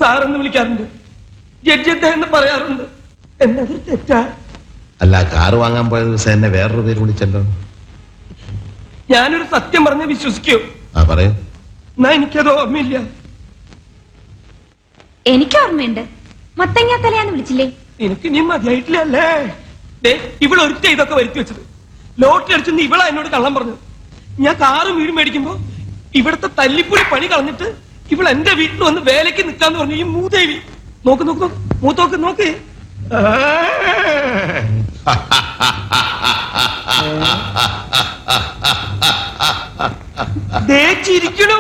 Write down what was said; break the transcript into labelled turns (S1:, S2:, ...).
S1: സാറെന്ന് വിളിക്കാറുണ്ട് ജഡ്ജത്ത എന്ന് പറയാറുണ്ട് എന്നതൊരു തെറ്റാ
S2: അല്ല കാറ് വാങ്ങാൻ പോയ ദിവസം എന്നെ വേറൊരു പേര് വിളിച്ചല്ലോ
S1: ഞാനൊരു സത്യം പറഞ്ഞ് വിശ്വസിക്കോ
S2: ആ പറയൂ
S1: എന്നാ എനിക്കത് ഓർമ്മയില്ല
S3: എനിക്ക് ഓർമ്മയുണ്ട് മത്തങ്ങ തലയാന്ന് വിളിച്ചില്ലേ
S1: എനിക്ക് ഇനി മതിയായിട്ടില്ല അല്ലേ ദേ ഇവൾ ഒരുത്ത ഇതൊക്കെ വരുത്തി വെച്ചത് ലോട്ടറി അടിച്ചെന്ന് ഇവളാ എന്നോട് കള്ളം പറഞ്ഞു ഞാൻ കാറ് വീട് മേടിക്കുമ്പോ ഇവിടുത്തെ തല്ലിപ്പുഴി പണി കളഞ്ഞിട്ട് ഇവൾ എന്റെ വീട്ടിൽ വന്ന് വേലയ്ക്ക് നിൽക്കാന്ന് പറഞ്ഞു ഈ മൂദേവി നോക്ക് നോക്ക് നോക്ക് മൂത്തോക്ക് നോക്ക് ആ. ദേ ചിരിക്കണു